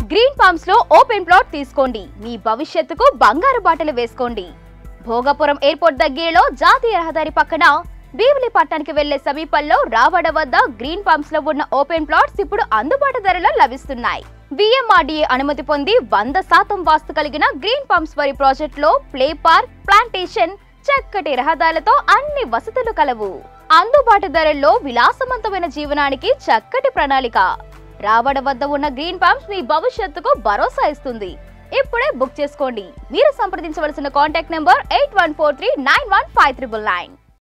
green palms లో open plot తీసుకోండి మీ భవిష్యత్తుకు బంగారు బాటలు వేసుకోండి భోగపురం ఎయిర్పోర్ట్ దగ్గరలో జాతీయ రహదారి పక్కన భీమిలి పట్టణానికి వెళ్లే సమీపంలో రావడ వద్ద గ్రీన్ పామ్స్ లో ఉన్న ఓపెన్ ప్లాట్స్ ఇప్పుడు అందుబాటు ధరలో లభిస్తున్నాయి విఎంఆర్డీఏ అనుమతి పొంది వంద శాతం వాస్తు కలిగిన గ్రీన్ పామ్స్ వరి ప్రాజెక్ట్ లో ప్లే పార్క్ ప్లాంటేషన్ చక్కటి రహదారులతో అన్ని వసతులు కలవు అందుబాటు ధరల్లో విలాసవంతమైన జీవనానికి చక్కటి ప్రణాళిక రావడ వద్ద ఉన్న గ్రీన్ పామ్స్ మీ భవిష్యత్తుకు భరోసా ఇస్తుంది ఇప్పుడే బుక్ చేసుకోండి మీరు సంప్రదించవలసిన contact number eight one four three nine one five triple nine